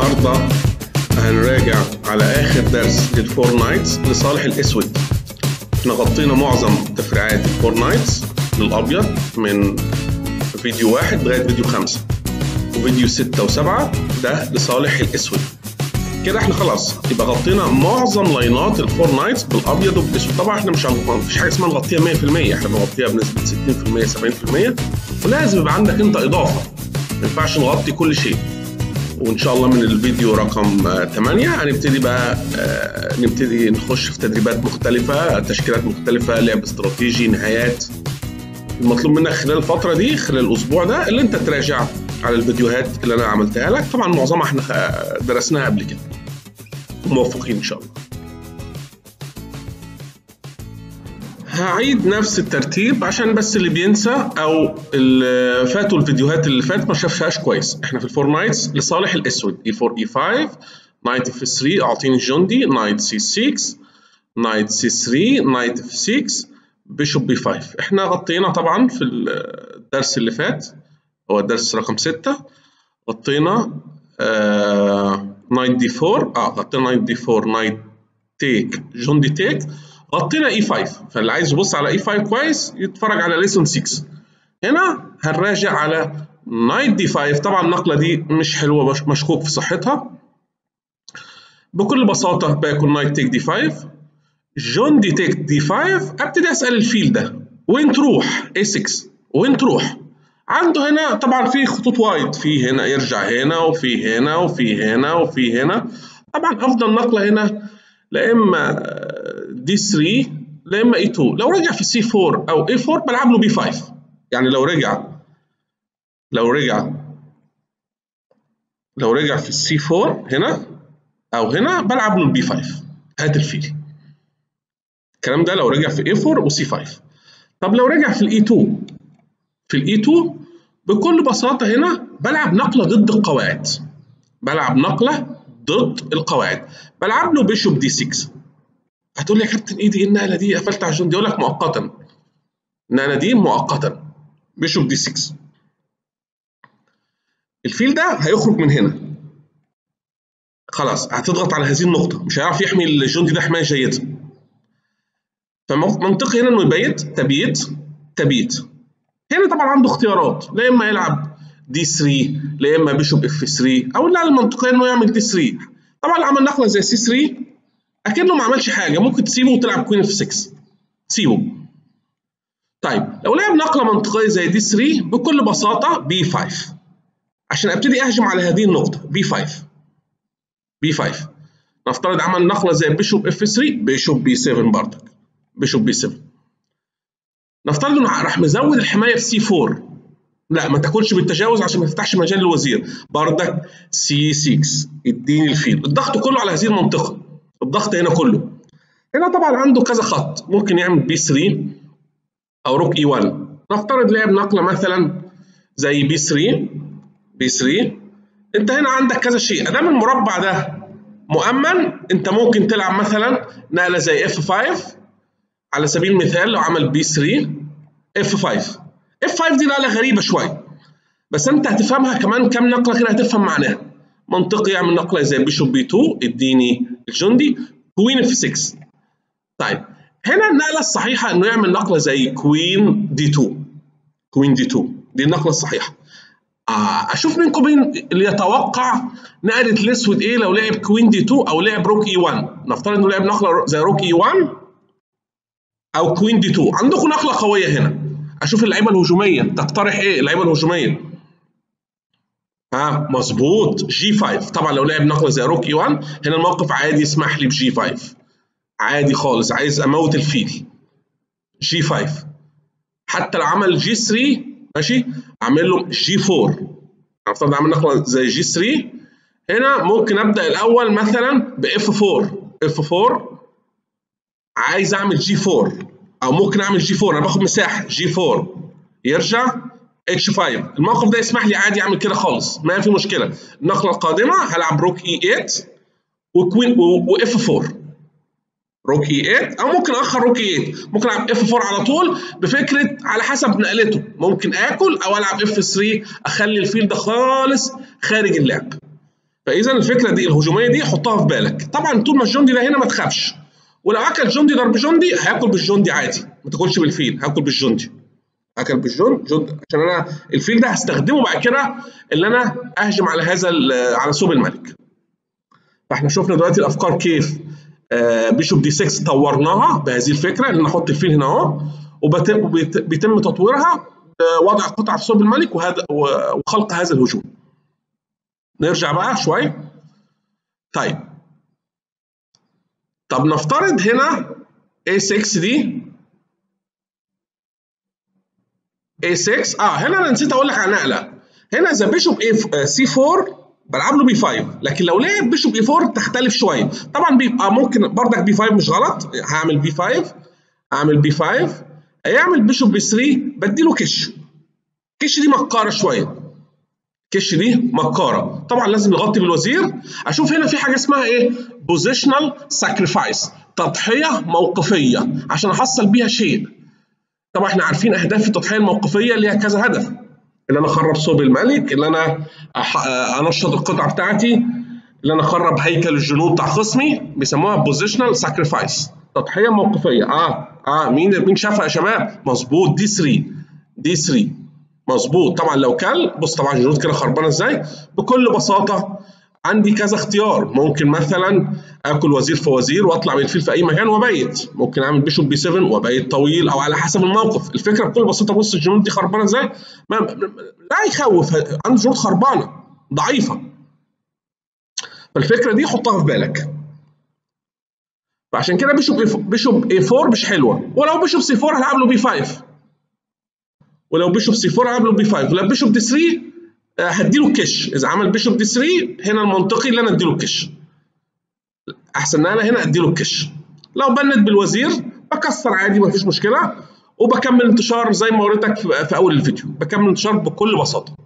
النهارده هنراجع على اخر درس للفور نايتس لصالح الاسود احنا غطينا معظم تفريعات الفور نايتس للابيض من فيديو واحد لغايه فيديو خمسه وفيديو ستة وسبعة ده لصالح الاسود كده احنا خلاص يبقى غطينا معظم لاينات الفور نايتس بالابيض وبالاسود طبعا احنا مش مفيش حاجه اسمها نغطيها 100% احنا بنغطيها بنسبه 60% 70% ولازم يبقى عندك انت اضافه ما ينفعش نغطي كل شيء وان شاء الله من الفيديو رقم 8 هنبتدي بقى نبتدي نخش في تدريبات مختلفه تشكيلات مختلفه لعب استراتيجي نهايات المطلوب منك خلال الفتره دي خلال الاسبوع ده اللي انت تراجع على الفيديوهات اللي انا عملتها لك طبعا معظمها احنا درسناها قبل كده موفقين ان شاء الله هعيد نفس الترتيب عشان بس اللي بينسى او اللي فاتوا الفيديوهات اللي فاتت ما شافهاش كويس احنا في الفور نايتس لصالح الاسود اي 4 اي 5 نايت اف 3 اعطيني جندي نايت سي 6 نايت سي 3 نايت اف 6 بيشوب بي 5 احنا غطينا طبعا في الدرس اللي فات هو الدرس رقم 6 غطينا آه نايت دي 4 اه غطينا نايت دي 4 نايت تيك جندي تيك غطينا اي 5 فاللي عايز يبص على اي 5 كويس يتفرج على ليسون 6 هنا هنراجع على نايت دي 5 طبعا النقله دي مش حلوه مشكوك في صحتها بكل بساطه باكل نايت تيك دي 5 جون دي تيك دي 5 ابتدي اسال الفيل ده وين تروح اي 6 وين تروح عنده هنا طبعا في خطوط وايد في هنا يرجع هنا وفي هنا وفي هنا وفي هنا طبعا افضل نقله هنا لا اما دي 3 لا اما اي 2 لو رجع في سي 4 او اي 4 بلعب له بي 5 يعني لو رجع لو رجع لو رجع في السي 4 هنا او هنا بلعب له البي 5 هات الفيل الكلام ده لو رجع في اي 4 وسي 5 طب لو رجع في الاي 2 في الاي 2 بكل بساطه هنا بلعب نقله ضد القواعد بلعب نقله ضد القواعد بلعب له بيشوب دي 6 هتقول لي يا كابتن ايه دي النقله دي قفلت على الجون دي اقول لك مؤقتا النقله دي مؤقتا بيشوب دي 6 الفيل ده هيخرج من هنا خلاص هتضغط على هذه النقطه مش هيعرف يحمي الجندي ده حمايه جيده فمنطقي هنا انه يبيت تبييت تبييت هنا طبعا عنده اختيارات لا اما يلعب دي 3 لا اما بيشوب اف 3 او لا المنطقيه انه يعمل دي 3 طبعا لو عمل نقله زي سي 3 اكنه ما عملش حاجه ممكن تسيبه وتلعب كوين اف 6 سيبه طيب لو لعب نقله منطقيه زي دي 3 بكل بساطه بي 5 عشان ابتدي اهجم على هذه النقطه بي 5 بي 5 نفترض عمل نقله زي بيشوب اف 3 بيشوب بي 7 برضك بيشوب بي 7 نفترض انه راح مزود الحمايه في سي 4 لا ما تاكلش بالتجاوز عشان ما تفتحش مجال للوزير بردك سي 6 اديني الفيل الضغط كله على هذه المنطقه الضغط هنا كله هنا طبعا عنده كذا خط ممكن يعمل بي 3 او روك اي 1 نفترض لعب نقله مثلا زي بي 3 بي 3 انت هنا عندك كذا شيء ادام المربع ده مؤمن انت ممكن تلعب مثلا نقله زي اف 5 على سبيل المثال لو عمل بي 3 اف 5 اف 5 دي نقله غريبه شويه بس انت هتفهمها كمان كام نقله كده هتفهم معناها منطقي يعمل نقله زي بيشوب بي 2 اديني الجندي كوين اف 6 طيب هنا النقله الصحيحه انه يعمل نقله زي كوين دي 2 كوين دي 2 دي النقله الصحيحه آه اشوف منكم مين اللي يتوقع نقله الاسود ايه لو لعب كوين دي 2 او لعب روك اي 1 نفترض انه لعب نقله زي روك اي 1 او كوين دي 2 عندكم نقله قويه هنا اشوف اللعيبه الهجوميه تقترح ايه اللعيبه الهجوميه ها آه مظبوط جي 5 طبعا لو لعب نقله زي روك اي 1 هنا الموقف عادي يسمح لي بجي 5 عادي خالص عايز اموت الفيل جي 5 حتى لو عمل جي 3 ماشي اعمل له جي 4 افترض اعمل نقله زي جي 3 هنا ممكن ابدا الاول مثلا باف 4 اف 4 عايز اعمل جي 4 او ممكن اعمل جي 4 انا باخد مساحه جي 4 يرجع اتش 5 الموقف ده يسمح لي عادي اعمل كده خالص ما في مشكله النقله القادمه هلعب روك اي 8 وكوين واف 4 روك اي 8 او ممكن اخر روك اي 8 ممكن العب اف 4 على طول بفكره على حسب نقلته ممكن اكل او العب اف 3 اخلي الفيل ده خالص خارج اللعب فاذا الفكره دي الهجوميه دي حطها في بالك طبعا طول ما الجندي ده هنا ما تخافش ولو اكل جندي ضرب جندي هياكل بالجندي عادي ما تاكلش بالفيل هاكل بالجندي اكل بالجند جند عشان انا الفيل ده هستخدمه بعد كده اللي انا اهجم على هذا على ثوب الملك فاحنا شفنا دلوقتي الافكار كيف آه بيشوب دي 6 طورناها بهذه الفكره ان نحط الفيل هنا اهو وبيتم تطويرها وضع قطع في ثوب الملك وهذا وخلق هذا الهجوم نرجع بقى شويه طيب طب نفترض هنا A6 دي A6 اه هنا انا نسيت اقول لك على نقله هنا ذا بيشوب سي 4 بلعب له بي 5 لكن لو لعب بيشوب اي 4 تختلف شويه طبعا بيبقى ممكن بردك بي 5 مش غلط هعمل بي 5 اعمل بي 5 هيعمل بيشوب بي 3 بديله كش كش دي مكاره شويه كش دي مكاره طبعا لازم نغطي بالوزير اشوف هنا في حاجه اسمها ايه بوزيشنال ساكريفايس تضحيه موقفيه عشان احصل بيها شيء طبعا احنا عارفين اهداف التضحيه الموقفيه ليها كذا هدف اللي انا اخرب صوب الملك اللي انا انشط القطعه بتاعتي اللي انا اخرب هيكل الجنود بتاع خصمي بيسموها بوزيشنال ساكريفايس تضحيه موقفيه اه اه مين مين شافها يا شباب مظبوط دي 3 دي 3 مظبوط طبعا لو كل بص طبعا الجنود كده خربانه ازاي بكل بساطه عندي كذا اختيار ممكن مثلا اكل وزير في وزير واطلع بالفيل في اي مكان وابيت ممكن اعمل بيشوب بي 7 وابيت طويل او على حسب الموقف الفكره بكل بساطه بص الجنود دي خربانه ازاي ما لا يخوف عنده جنود خربانه ضعيفه فالفكره دي حطها في بالك فعشان كده بيشوب بيشوب اي 4 مش حلوه ولو بيشوب سي 4 هلعب له بي 5 ولو بيشوب سي 4 هلعب له بي 5 ولو بيشوب دي 3 هديله كش اذا عمل بيشوب دي 3 هنا المنطقي اللي انا اديله كش احسن ان انا هنا اديله الكش لو بند بالوزير بكسر عادي مفيش مشكله وبكمل انتشار زي ما وريتك في اول الفيديو بكمل انتشار بكل بساطه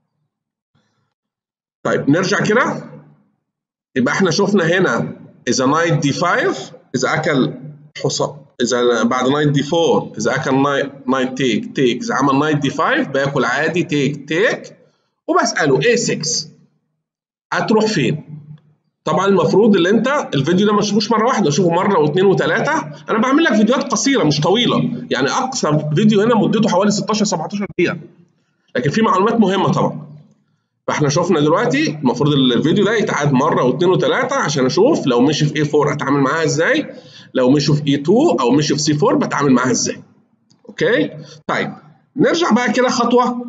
طيب نرجع كده يبقى احنا شفنا هنا اذا نايت دي 5 اذا اكل حصان اذا بعد نايت دي 4 اذا اكل نايت تيك تيك اذا عمل نايت دي 5 باكل عادي تيك تيك وبساله ايه 6 هتروح فين طبعا المفروض اللي انت الفيديو ده ما تشوفوش مره واحده شوفه مره واثنين وثلاثه انا بعمل لك فيديوهات قصيره مش طويله يعني اقصى فيديو هنا مدته حوالي 16 17 دقيقه لكن في معلومات مهمه طبعا فاحنا شفنا دلوقتي المفروض الفيديو ده يتعاد مره واثنين وثلاثه عشان اشوف لو مشي في A4 اتعامل معاها ازاي لو مشي في E2 او مشي في C4 بتعامل معاها ازاي اوكي طيب نرجع بقى كده خطوه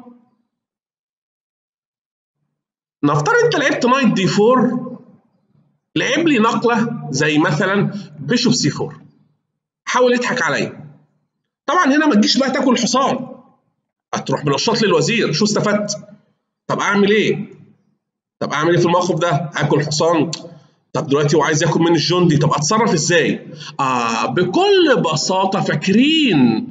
نفترض انت لعبت نايت دي 4 لعب لي نقله زي مثلا بيشوب سي 4 حاول يضحك عليا طبعا هنا ما تجيش بقى تاكل الحصان هتروح منشط لي الوزير شو استفدت طب اعمل ايه طب اعمل ايه في الموقف ده هاكل حصان طب دلوقتي هو عايز ياكل مني الجندي طب اتصرف ازاي آه بكل بساطه فاكرين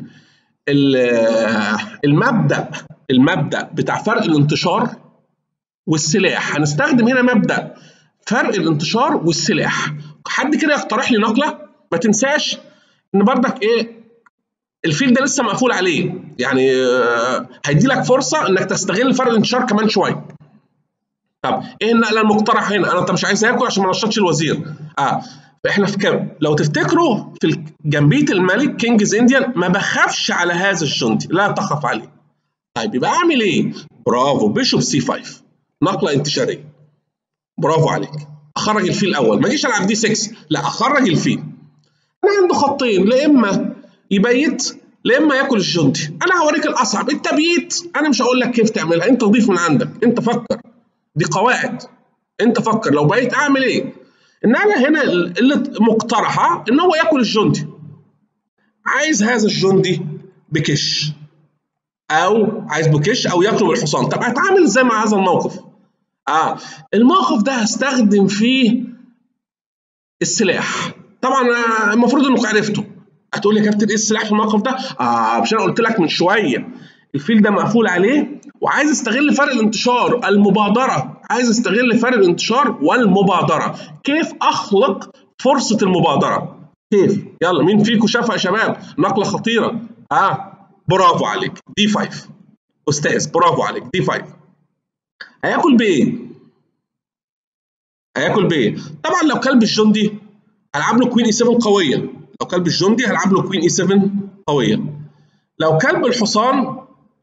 المبدا المبدا بتاع فرق الانتشار والسلاح هنستخدم هنا مبدا فرق الانتشار والسلاح حد كده يقترح لي نقله ما تنساش ان بردك ايه الفيل ده لسه مقفول عليه يعني آه هيدي لك فرصه انك تستغل فرق الانتشار كمان شويه طب ايه النقله المقترحه هنا انا انت مش عايز اكل عشان ما نشطش الوزير اه فاحنا في كام لو تفتكروا في جنبيه الملك كينجز انديان ما بخافش على هذا الجندي لا تخف عليه طيب يبقى اعمل ايه برافو بيشوب سي 5 نقله انتشاريه برافو عليك اخرج الفيل الاول ما اجيش العب دي 6 لا اخرج الفيل انا عنده خطين لا اما يبيت لا اما ياكل الجندي انا هوريك الاصعب التبييت انا مش هقول لك كيف تعملها انت ضيف من عندك انت فكر دي قواعد انت فكر لو بقيت اعمل ايه ان انا هنا اللي مقترحه ان هو ياكل الجندي عايز هذا الجندي بكش او عايز بكش او ياكله بالحصان طب هتعامل ازاي مع هذا الموقف اه الموقف ده هستخدم فيه السلاح طبعا المفروض انكم عرفتوا هتقول لي يا كابتن ايه السلاح في الموقف ده اه مش انا قلت لك من شويه الفيل ده مقفول عليه وعايز استغل فرق الانتشار المبادره عايز استغل فرق الانتشار والمبادره كيف اخلق فرصه المبادره كيف يلا مين فيكم شافها يا شباب نقله خطيره اه برافو عليك دي 5 استاذ برافو عليك دي 5 هياكل بايه هياكل بايه طبعا لو كلب الجندي هلعب له كوين اي 7 قويه لو كلب الجندي هلعب له كوين اي 7 قويه لو كلب الحصان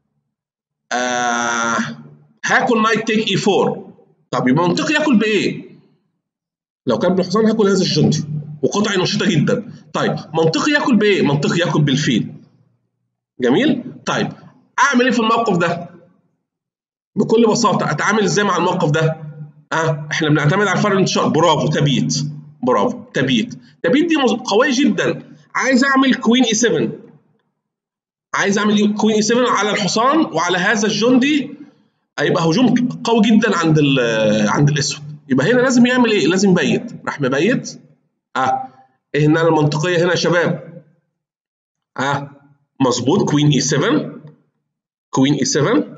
آه هاكل نايت تيك اي 4 طب يبقى منطقي ياكل بايه لو كلب الحصان هاكل هذا الجندي وقطعي نشيطه جدا طيب منطقي ياكل بايه منطقي ياكل بالفيل جميل طيب اعمل ايه في الموقف ده بكل بساطه اتعامل ازاي مع الموقف ده اه احنا بنعتمد على الفرق الانتشار برافو تبيت برافو تبيت تبيت دي قويه جدا عايز اعمل كوين اي 7 عايز اعمل كوين اي 7 على الحصان وعلى هذا الجندي هيبقى هجوم قوي جدا عند عند الاسود يبقى هنا لازم يعمل ايه لازم يبيت راح مبيت اه ايه النقله المنطقيه هنا يا شباب اه مظبوط كوين اي 7 كوين اي 7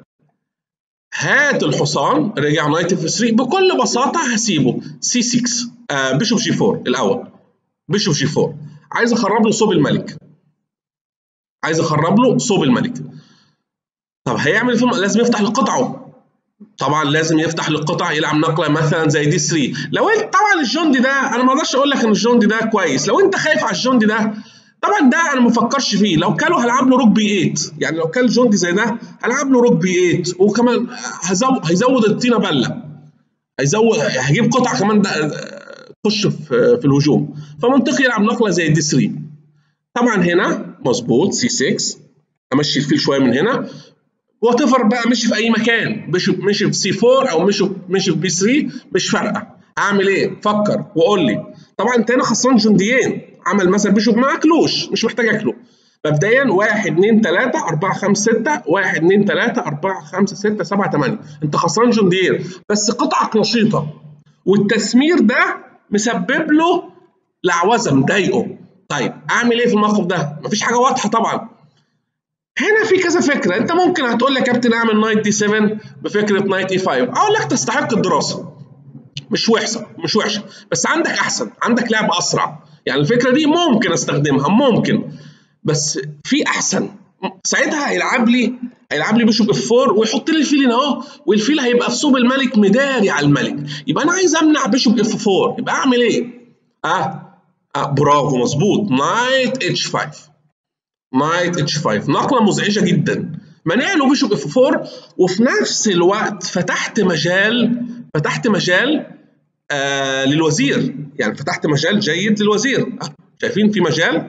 هات الحصان رجع نايت اف 3 بكل بساطه هسيبه سي 6 آه بيشوف جي 4 الاول بيشوف جي 4 عايز اخرب له صوب الملك عايز اخرب له صوب الملك طب هيعمل فيلم لازم يفتح لقطعه طبعا لازم يفتح للقطع يلعب نقله مثلا زي دي 3 لو انت طبعا الجندي ده انا ما اقدرش اقول لك ان الجندي ده كويس لو انت خايف على الجندي ده طبعا ده انا ما بفكرش فيه لو كانوا هلعب له روك بي 8 يعني لو كان جندي زي ده هلعب له روك بي 8 وكمان هزود هيزود الطينه بله هيزود هجيب قطعه كمان ده تخش في, في الهجوم فمنطقي يلعب نقله زي دي 3 طبعا هنا مظبوط سي 6 امشي الفيل شويه من هنا وات ايفر بقى مشي في اي مكان مشي مشي في سي 4 او مشي مشي في بي 3 مش فارقه اعمل ايه؟ فكر وقول لي طبعا انت هنا خسران جنديين عمل مثلا بيشوف ما اكلوش مش محتاج اكله مبدئيا 1 2 3 4 5 6 1 2 3 4 5 6 7 8 انت خسران جنديين بس قطعك نشيطه والتسمير ده مسبب له لعوذه مضايقه طيب اعمل ايه في الموقف ده؟ مفيش حاجه واضحه طبعا هنا في كذا فكره انت ممكن هتقول لي يا كابتن اعمل نايت دي 7 بفكره نايت اي 5 اقول لك تستحق الدراسه مش وحشه مش وحشه بس عندك احسن عندك لعب اسرع يعني الفكره دي ممكن استخدمها ممكن بس في احسن ساعتها هيلعب لي هيلعب لي بيشوب اف 4 ويحط لي الفيل هنا اهو والفيل هيبقى في صوب الملك مداري على الملك يبقى انا عايز امنع بيشوب اف 4 يبقى اعمل ايه؟ اه, آه برافو مظبوط نايت اتش 5 نايت اتش 5 نقله مزعجه جدا منع له بيشوب اف 4 وفي نفس الوقت فتحت مجال فتحت مجال آه للوزير يعني فتحت مجال جيد للوزير آه شايفين في مجال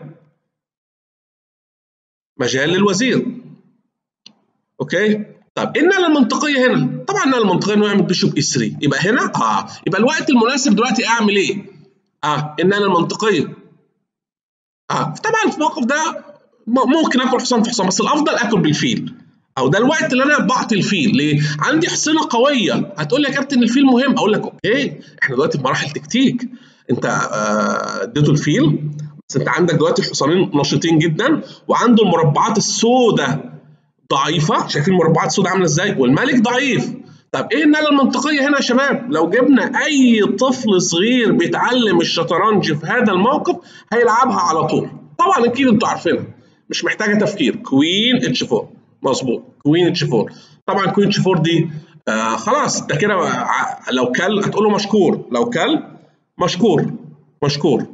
مجال للوزير اوكي طب النقله المنطقيه هنا طبعا النقله المنطقيه انه يعمل بيشوب اي 3 يبقى هنا اه يبقى الوقت المناسب دلوقتي اعمل ايه اه النقله المنطقيه اه طبعا في الموقف ده ممكن اكل حصان في حصان بس الافضل اكل بالفيل او ده الوقت اللي انا بعطي الفيل ليه؟ عندي حصينه قويه هتقول لي يا كابتن الفيل مهم اقول لك اوكي احنا دلوقتي في مراحل تكتيك انت اديته الفيل بس انت عندك دلوقتي حصانين نشيطين جدا وعنده المربعات السوداء ضعيفه شايفين المربعات السوداء عامله ازاي؟ والملك ضعيف طب ايه النقله المنطقيه هنا يا شباب؟ لو جبنا اي طفل صغير بيتعلم الشطرنج في هذا الموقف هيلعبها على طول طبعا اكيد انتوا عارفينها مش محتاجه تفكير كوين اتش 4 مظبوط كوين اتش 4 طبعا كوين اتش 4 دي آه خلاص انت كده لو كل هتقول له مشكور لو كل مشكور مشكور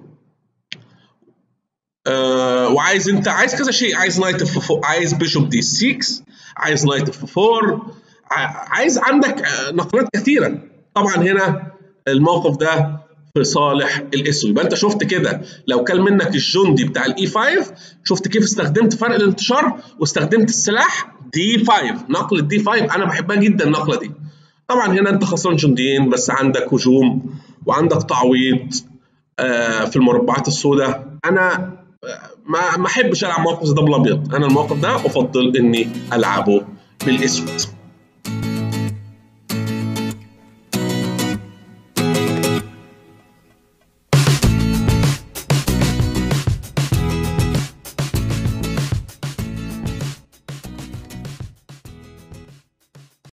آه وعايز انت عايز كذا شيء عايز نايت اف عايز بيشوب دي 6 عايز نايت اف 4 عايز عندك نقلات كثيره طبعا هنا الموقف ده في صالح الاسود يبقى انت شفت كده لو كان منك الجندي بتاع الاي 5 شفت كيف استخدمت فرق الانتشار واستخدمت السلاح دي 5 نقله دي 5 انا بحبها جدا النقله دي طبعا هنا انت خسران جنديين بس عندك هجوم وعندك تعويض آه في المربعات السوداء انا ما ما احبش العب موقف زي ده بالابيض انا الموقف ده افضل اني العبه بالاسود